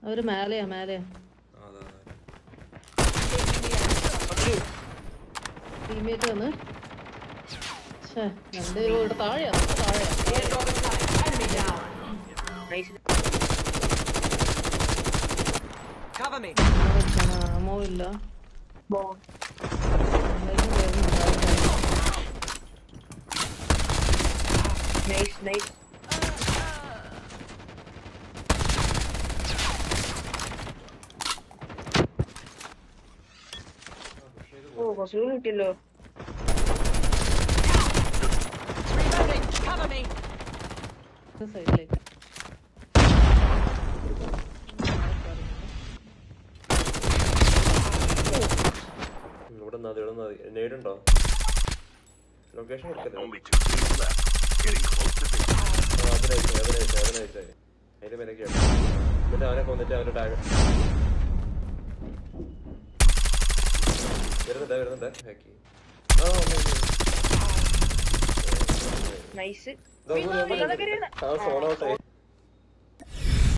അവര് മേലെയാ മേലെയാ ആ, അതാ, അതാ. ടീമേറ്റ് വന്ന് ഛേ രണ്ടുപേരും ഇവിടെ താഴെയാ താഴെയാ Enemy down. Nice Cover me. ആമോ ഇല്ല ബോ എന്തായാലും വരുന്നുണ്ട്. നൈസ് നൈസ് ഓ കുറച്ചു കിട്ടിയല്ലോ Reloading. Cover me. ഇത് സൈഡിലേക്ക് ഉം, ഇവിടെ നിന്നാ മതി, ഇവിടെ നിന്നാ മതി. നേടുണ്ടോ ലൊക്കേഷൻ കൊടുക്കല്ലേ Only two teams left. Getting close to victory. ആ, അതിനയച്ചു അതിനയച്ചു അതിനയച്ചു അതിന്റെ മേലേക്കാണ് എന്നിട്ട് അവനെ കൊന്നിട്ട് അവന്റെ ടാഗ് വരുന്നുണ്ട് വരുന്നുണ്ട് ഹാക്കി ആ വന്നു, വന്നു. നൈസ് ഇതാ, വന്നു, വന്നു. ആ സോൺ ഔട്ടായി